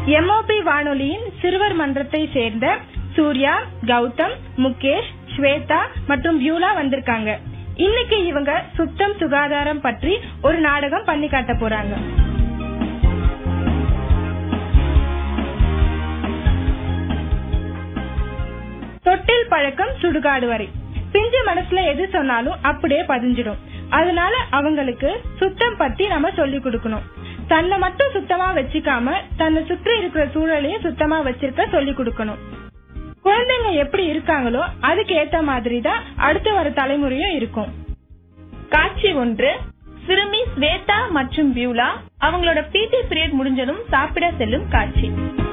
MOP வானொலியின் சிறுவர் மன்றத்தை சேர்ந்த சூர்யா கௌதம் முகேஷ் ஸ்வேதா மற்றும் பியூலா வந்திருக்காங்க இன்னைக்கு இவங்க சுத்தம் சுகாதாரம் பற்றி ஒரு நாடகம் பண்ணி காட்ட போறாங்க தொட்டில் பழக்கம் சுடுகாடு வரை பிஞ்சு மனசுல எது சொன்னாலும் அப்படியே பதிஞ்சிடும் அதனால அவங்களுக்கு சுத்தம் பத்தி நம்ம சொல்லி கொடுக்கணும் தன்னை மட்டும் சுத்தமா வச்சுக்காம தன்னை சுற்றி இருக்கிற சூழலையும் சுத்தமா வச்சிருக்க சொல்லி கொடுக்கணும் குழந்தைங்க எப்படி இருக்காங்களோ அதுக்கு ஏத்த மாதிரி தான் அடுத்து வர தலைமுறையும் இருக்கும் காட்சி ஒன்று சிறுமி ஸ்வேதா மற்றும் பியூலா அவங்களோட பிடி பீரியட் முடிஞ்சதும் சாப்பிட செல்லும் காட்சி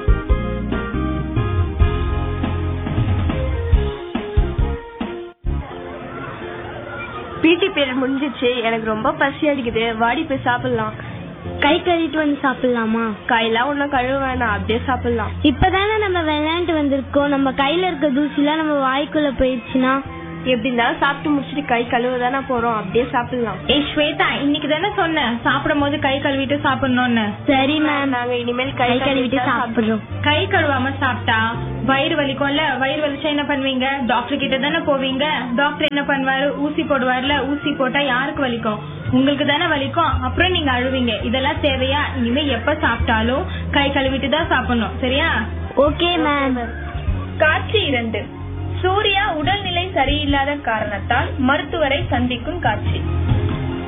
பிடி பீரியட் முடிஞ்சிச்சு எனக்கு ரொம்ப பசி அடிக்குது வாடி போய் சாப்பிடலாம் கை கழுவிட்டு வந்து சாப்பிடலாமா கையெல்லாம் ஒன்றும் கழுவ வேணாம் அப்படியே சாப்பிடலாம் இப்பதானே நம்ம விளையாண்டு வந்திருக்கோம் நம்ம கையில இருக்க தூசிலாம் நம்ம வாய்க்குள்ள போயிடுச்சுன்னா எப்படி இருந்தாலும் சாப்பிட்டு முடிச்சிட்டு கை கழுவ தானே போறோம் அப்படியே சாப்பிடலாம் ஏய் ஸ்வேதா இன்னைக்கு தானே சொன்னேன் சாப்பிடும் போது கை கழுவிட்டு சாப்பிடணும்னு சரி மேம் நாங்க இனிமேல் கை கழுவிட்டு சாப்பிடுறோம் கை கழுவாம சாப்பிட்டா வயிறு வலிக்கும்ல வயிறு வலிச்சா என்ன பண்ணுவீங்க டாக்டர் கிட்ட தானே போவீங்க டாக்டர் என்ன பண்ணுவாரு ஊசி போடுவாருல ஊசி போட்டா யாருக்கு வலிக்கும் உங்களுக்கு தானே வலிக்கும் அப்புறம் நீங்க அழுவீங்க இதெல்லாம் தேவையா இனிமே எப்ப சாப்பிட்டாலும் கை கழுவிட்டு தான் சாப்பிடணும் சரியா ஓகே மேம் காட்சி இரண்டு சூர்யா உடல்நிலை சரியில்லாத காரணத்தால் மருத்துவரை சந்திக்கும் காட்சி